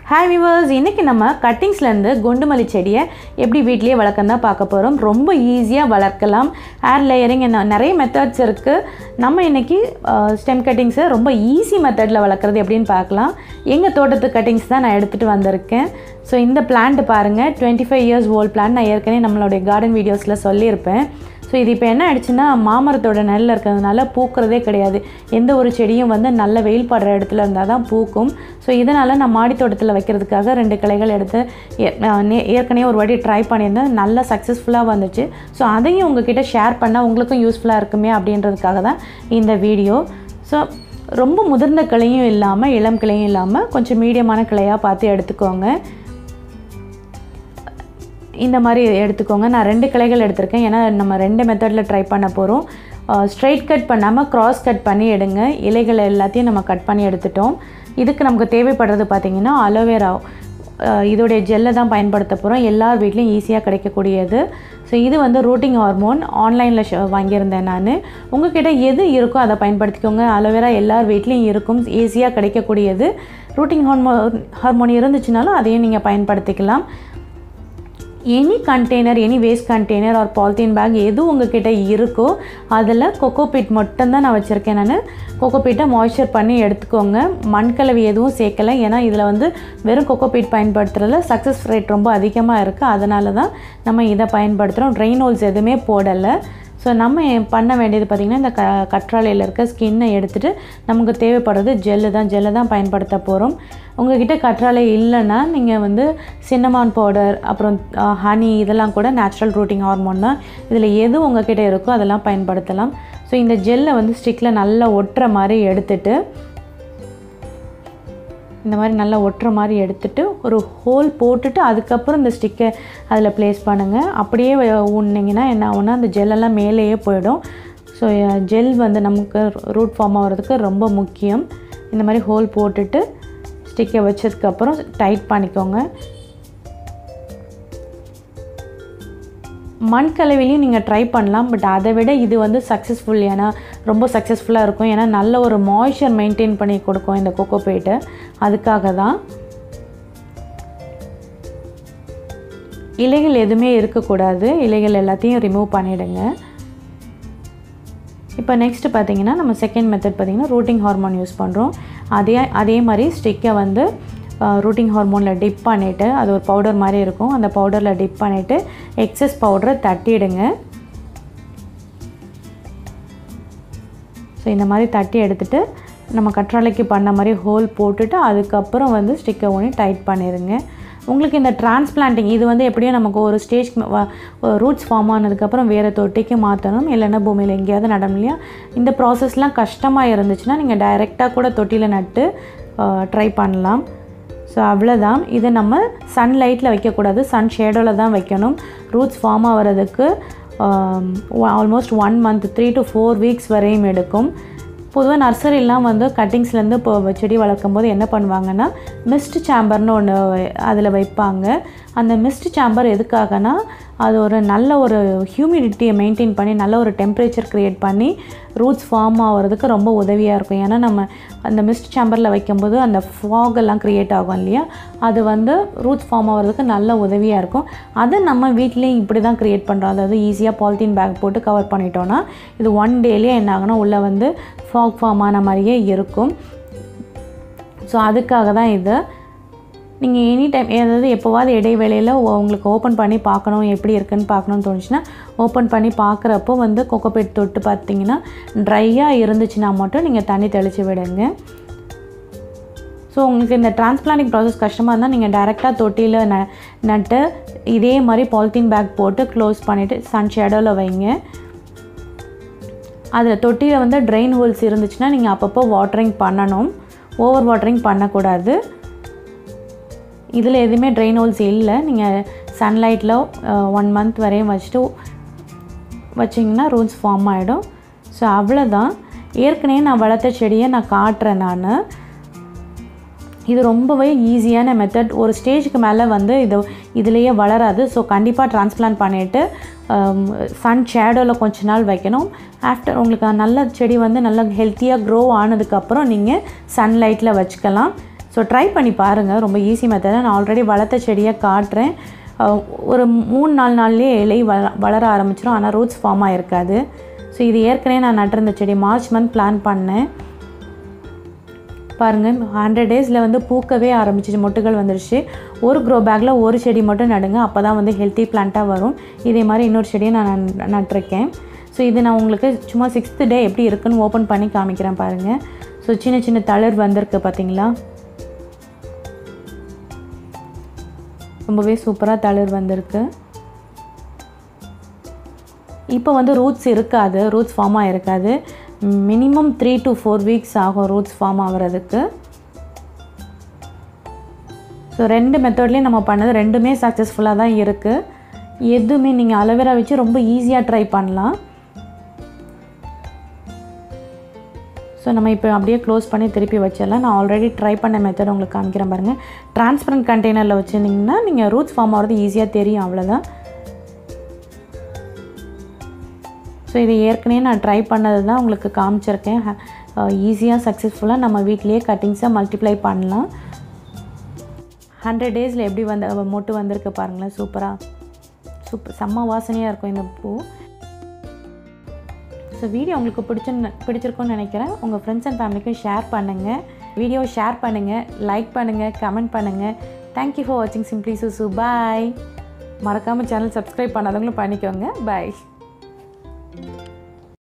hi viewers இன்றைக்கி நம்ம கட்டிங்ஸ்லேருந்து குண்டுமல்லி செடியை எப்படி வீட்லேயே வளர்க்கணும் தான் பார்க்க போகிறோம் ரொம்ப ஈஸியாக வளர்க்கலாம் ஏர் லேயரிங் என்ன நிறைய மெத்தட்ஸ் இருக்குது நம்ம இன்றைக்கி ஸ்டெம் கட்டிங்ஸை ரொம்ப ஈஸி மெத்தடில் வளர்க்குறது எப்படின்னு பார்க்கலாம் எங்கள் தோட்டத்து கட்டிங்ஸ் தான் நான் எடுத்துகிட்டு வந்திருக்கேன் ஸோ இந்த பிளான்ட் பாருங்கள் twenty five years old plant நான் ஏற்கனவே நம்மளுடைய கார்டன் வீடியோஸில் சொல்லியிருப்பேன் ஸோ இது இப்போ என்ன ஆயிடுச்சுன்னா மாமரத்தோட நிழல்ல இருக்கிறதுனால பூக்கிறதே கிடையாது எந்த ஒரு செடியும் வந்து நல்ல வெயில் படுற இடத்துல இருந்தால் தான் பூக்கும் ஸோ இதனால் நான் மாடி தோட்டத்தில் வைக்கிறதுக்காக ரெண்டு கிளைகள் எடுத்து ஏ- நான் நே- ஏற்கனவே ஒரு வாட்டி ட்ரை பண்ணியிருந்தேன் நல்லா சக்ஸஸ்ஃபுல்லாக வந்துச்சு ஸோ அதையும் உங்ககிட்ட ஷேர் பண்ணால் உங்களுக்கும் யூஸ்ஃபுல்லாக இருக்குமே அப்படின்றதுக்காக தான் இந்த வீடியோ ஸோ ரொம்ப முதிர்ந்த கிளையும் இல்லாமல் இளம் கிளையும் இல்லாமல் கொஞ்சம் மீடியமான கிளையாக பார்த்து எடுத்துக்கோங்க இந்த மாதிரி எடுத்துக்கோங்க நான் ரெண்டு கிளைகள் எடுத்திருக்கேன் ஏன்னா நம்ம ரெண்டு மெத்தடில் ட்ரை பண்ண போகிறோம் ஸ்ட்ரைட் கட் பண்ணாமல் கிராஸ் கட் பண்ணி எடுங்க இலைகள் எல்லாத்தையும் நம்ம கட் பண்ணி எடுத்துட்டோம் இதுக்கு நமக்கு தேவைப்படுறது பார்த்திங்கன்னா அலோவேரா இதோடைய ஜெல்லை தான் பயன்படுத்த போகிறோம் எல்லார் வீட்லேயும் ஈஸியாக கிடைக்கக்கூடியது ஸோ இது வந்து ரூட்டிங் ஹார்மோன் ஆன்லைனில் வாங்கியிருந்தேன் நான் உங்ககிட்ட எது இருக்கோ அதை பயன்படுத்திக்கோங்க அலோவேரா எல்லார் வீட்லேயும் இருக்கும் ஈஸியாக கிடைக்கக்கூடியது ரூட்டிங் ஹார்மோன் ஹார்மோன் இருந்துச்சுனாலும் அதையும் நீங்கள் பயன்படுத்திக்கலாம் any container any waste container or polythene bag எது உங்ககிட்ட இருக்கோ அதில் கொக்கோபீட் மட்டும்தான் நான் வச்சுருக்கேன் நான் கொக்கோபீட்டை மாய்ஸ்சர் பண்ணி எடுத்துக்கோங்க மண்கலவி எதுவும் சேர்க்கலை ஏன்னா இதில் வந்து வெறும் கொக்கோபீட் பயன்படுத்துறதுல சக்ஸஸ் ரேட் ரொம்ப அதிகமாக இருக்குது அதனால தான் நம்ம இதை பயன்படுத்துகிறோம் ட்ரெயின் ஹோல்ஸ் எதுவுமே போடலை ஸோ நம்ம பண்ண வேண்டியது பார்த்திங்கன்னா இந்த க கற்றாழையில் இருக்க ஸ்கின்னை எடுத்துகிட்டு நமக்கு தேவைப்படுறது ஜெல்லு தான் ஜெல்லை தான் பயன்படுத்த போகிறோம் உங்ககிட்ட கற்றாழை இல்லைன்னா நீங்கள் வந்து சின்னமான் பவுடர் அப்புறம் ஹனி இதெல்லாம் கூட நேச்சுரல் ரூட்டிங் ஹார்மோன் தான் இதில் எது உங்ககிட்ட இருக்கோ அதெல்லாம் பயன்படுத்தலாம் ஸோ இந்த ஜெல்லை வந்து ஸ்டிக்கில் நல்லா ஒட்டுற மாதிரி எடுத்துட்டு இந்த மாதிரி நல்லா ஒட்டுற மாதிரி எடுத்துட்டு ஒரு ஹோல் போட்டுட்டு அதுக்கப்புறம் இந்த ஸ்டிக்கை அதில் ப்ளேஸ் பண்ணுங்கள் அப்படியே ஊனிங்கன்னா என்ன ஆகும்னா அந்த ஜெல்லெல்லாம் மேலேயே போயிடும் ஸோ ஜெல் வந்து நமக்கு ரூட் ஃபார்ம் ஆகிறதுக்கு ரொம்ப முக்கியம் இந்த மாதிரி ஹோல் போட்டுட்டு ஸ்டிக்கை வச்சதுக்கப்புறம் டைட் பண்ணிக்கோங்க மண் கலவையிலையும் நீங்கள் ட்ரை பண்ணலாம் பட் அதை விட இது வந்து சக்ஸஸ்ஃபுல் ஏன்னா ரொம்ப சக்ஸஸ்ஃபுல்லாக இருக்கும் ஏன்னா நல்ல ஒரு மாய்ஸ்சர் மெயின்டைன் பண்ணி கொடுக்கும் இந்த கோகோபேட்டை அதுக்காக தான் இலைகள் எதுவுமே இருக்கக்கூடாது இலைகள் எல்லாத்தையும் ரிமூவ் பண்ணிவிடுங்க இப்போ நெக்ஸ்ட்டு பார்த்தீங்கன்னா நம்ம செகண்ட் மெத்தட் பார்த்தீங்கன்னா ரூட்டிங் ஹார்மோன் யூஸ் பண்ணுறோம் அதே அதே மாதிரி ஸ்டிக்கை வந்து ரூட்டிங் ஹார்மோனில் டிப் பண்ணிவிட்டு அது ஒரு பவுடர் மாதிரி இருக்கும் அந்த பவுடரில் டிப் பண்ணிவிட்டு எக்ஸஸ் பவுடரை தட்டிடுங்க ஸோ இந்த மாதிரி தட்டி எடுத்துட்டு நம்ம கற்றாழைக்கு பண்ண மாதிரி ஹோல் போட்டுட்டு அதுக்கப்புறம் வந்து ஸ்டிக்கை ஒன்று டைட் பண்ணிடுங்க உங்களுக்கு இந்த டிரான்ஸ்பிளான்டிங் இது வந்து எப்படியும் நமக்கு ஒரு ஸ்டேஜ் ரூட்ஸ் ஃபார்ம் ஆனதுக்கப்புறம் வேறு தொட்டிக்கு மாற்றணும் இல்லைன்னா பூமியில் எங்கேயாவது நடணும் இல்லையா இந்த ப்ராசஸ்லாம் கஷ்டமாக இருந்துச்சுன்னா நீங்கள் டைரெக்டாக கூட தொட்டியில் நட்டு ட்ரை பண்ணலாம் ஸோ அவ்வளோதான் இதை நம்ம சன்லைட்டில் வைக்கக்கூடாது சன் ஷேடோவில் தான் வைக்கணும் ரூட்ஸ் ஃபார்ம் ஆகிறதுக்கு almost one month three to four weeks வரையும் எடுக்கும் பொதுவாக நர்சரிலாம் வந்து கட்டிங்ஸ்லேருந்து இப்போ செடி வளர்க்கும் போது என்ன பண்ணுவாங்கன்னா மிஸ்ட் சேம்பர்னு ஒன்று அதில் வைப்பாங்க அந்த மிஸ்ட் சேம்பர் எதுக்காகனா அது ஒரு நல்ல ஒரு ஹியூமிடிட்டியை மெயின்டைன் பண்ணி நல்ல ஒரு டெம்பரேச்சர் க்ரியேட் பண்ணி ரூட்ஸ் ஃபார்ம் ஆகிறதுக்கு ரொம்ப உதவியாக இருக்கும் ஏன்னா நம்ம அந்த மிஸ்ட் சேம்பரில் வைக்கும்போது அந்த fog எல்லாம் க்ரியேட் ஆகும் இல்லையா அது வந்து ரூட்ஸ் ஃபார்ம் ஆகிறதுக்கு நல்ல உதவியாக இருக்கும் அதை நம்ம வீட்லேயும் இப்படி தான் க்ரியேட் பண்ணுறோம் அதாவது ஈஸியாக பாலித்தீன் பேக் போட்டு கவர் பண்ணிட்டோன்னா இது ஒன் டேலேயே என்ன ஆகுனா உள்ளே வந்து ஃபாக் ஃபார்ம் ஆன மாதிரியே இருக்கும் ஸோ அதுக்காக தான் இது நீங்கள் எனி டைம் அதாவது எப்போவாது இடைவேளையில் உ- உங்களுக்கு ஓப்பன் பண்ணி பார்க்கணும் எப்படி இருக்குன்னு பார்க்கணும்னு தோணுச்சுன்னா ஓப்பன் பண்ணி பார்க்குறப்போ வந்து கொக்கோபேட் தொட்டு பார்த்தீங்கன்னா ட்ரையாக இருந்துச்சுன்னா மட்டும் நீங்கள் தண்ணி தெளித்து விடுங்க ஸோ உங்களுக்கு இந்த டிரான்ஸ்பிளான்டிங் ப்ராசஸ் கஷ்டமாக இருந்தால் நீங்கள் டைரெக்டாக தொட்டியில் ந நட்டு இதே மாதிரி பாலித்தீன் பேக் போட்டு க்ளோஸ் பண்ணிவிட்டு சன் ஷேடோவில் வைங்க அதில் தொட்டியில் வந்து ட்ரெயின் ஹோல்ஸ் இருந்துச்சுன்னா நீங்கள் அப்பப்போ வாட்டரிங் பண்ணணும் ஓவர் வாட்டரிங் பண்ணக்கூடாது இதில் எதுவுமே ட்ரெயின் ஹோல்ஸ் இல்லை நீங்கள் சன்லைட்டில் ஒன் மந்த் வரையும் வச்சுட்டு வச்சிங்கன்னா ரூட்ஸ் ஃபார்ம் ஆகிடும் ஸோ அவ்வளோதான் ஏற்கனவே நான் வளர்த்த செடியை நான் காட்டுறேன் நான் இது ரொம்பவே ஈஸியான மெத்தட் ஒரு ஸ்டேஜுக்கு மேலே வந்து இது இதுலேயே வளராது ஸோ கண்டிப்பாக டிரான்ஸ்பிளான்ட் பண்ணிவிட்டு சன் ஷேடோவில் கொஞ்ச நாள் வைக்கணும் ஆஃப்டர் உங்களுக்கு நல்ல செடி வந்து நல்லா ஹெல்த்தியாக க்ரோ ஆனதுக்கப்புறம் நீங்கள் சன்லைட்டில் வச்சுக்கலாம் ஸோ ட்ரை பண்ணி பாருங்கள் ரொம்ப ஈஸி மெத்தட் நான் ஆல்ரெடி வளர்த்த செடியை காட்டுறேன் அஹ் ஒரு மூணு நாலு நாள்லேயே இலை வள வளர ஆரம்பிச்சிடும் ஆனால் ரூட்ஸ் ஃபார்ம் ஆகிருக்காது ஸோ இது ஏற்கனவே நான் நட்டிருந்த செடி மார்ச் மந்த் பிளான் பண்ணேன் பாருங்கள் ஹண்ட்ரட் டேஸில் வந்து பூக்கவே ஆரம்பிச்சிச்சு மொட்டுகள் வந்துருச்சு ஒரு க்ரோ பேக்கில் ஒரு செடி மட்டும் நடுங்க அப்போ தான் வந்து ஹெல்த்தி பிளான்ட்டாக வரும் இதே மாதிரி இன்னொரு செடியை நான் நட்- நட்டிருக்கேன் ஸோ இது நான் உங்களுக்கு சும்மா சிக்ஸ்த்து டே எப்படி இருக்குன்னு ஓப்பன் பண்ணி காமிக்கிறேன் பாருங்கள் ஸோ சின்ன சின்ன தளிர் வந்திருக்கு பார்த்தீங்களா ரொம்பவே சூப்பராக தளிர் வந்திருக்கு இப்போ வந்து ரூட்ஸ் இருக்காது ரூட்ஸ் ஃபார்ம் ஆகிருக்காது minimum three to four weeks ஆகும் ரூட்ஸ் ஃபார்ம் ஆகிறதுக்கு ஸோ ரெண்டு மெத்தட்லேயும் நம்ம பண்ணது ரெண்டுமே சக்ஸஸ்ஃபுல்லாக தான் இருக்குது எதுவுமே நீங்கள் அலோவேரா வச்சு ரொம்ப ஈஸியாக ட்ரை பண்ணலாம் ஸோ நம்ம இப்போ அப்படியே க்ளோஸ் பண்ணி திருப்பி வச்சிடலாம் நான் ஆல்ரெடி ட்ரை பண்ண மெத்தட் உங்களுக்கு காமிக்கிறேன் பாருங்கள் டிரான்ஸ்பரண்ட் கண்டெய்னரில் வச்சுருந்தீங்கன்னா நீங்கள் ரூட்ஸ் ஃபார்ம் ஆகிறது ஈஸியாக தெரியும் அவ்வளோதான் ஸோ இது ஏற்கனவே நான் ட்ரை பண்ணது தான் உங்களுக்கு காமிச்சிருக்கேன் ஈஸியாக சக்ஸஸ்ஃபுல்லாக நம்ம வீட்லேயே கட்டிங்ஸை மல்டிப்ளை பண்ணலாம் ஹண்ட்ரட் டேஸில் எப்படி வந்து மொட்டு வந்திருக்கு பாருங்களேன் சூப்பராக சூப்பர் செம்ம வாசனையாக இருக்கும் இந்த பூ ஸோ வீடியோ உங்களுக்கு பிடிச்சு பிடிச்சிருக்கும்னு நினைக்கிறேன் உங்கள் ஃப்ரெண்ட்ஸ் அண்ட் ஃபேமிலிக்கும் ஷேர் பண்ணுங்கள் வீடியோ ஷேர் பண்ணுங்கள் லைக் பண்ணுங்கள் கமெண்ட் பண்ணுங்கள் தேங்க்யூ ஃபார் வாட்சிங் சிம்ப்ளி சுசு பாய் மறக்காமல் சேனல் சப்ஸ்கிரைப் பண்ணாதவங்களும் பண்ணிக்கோங்க பாய்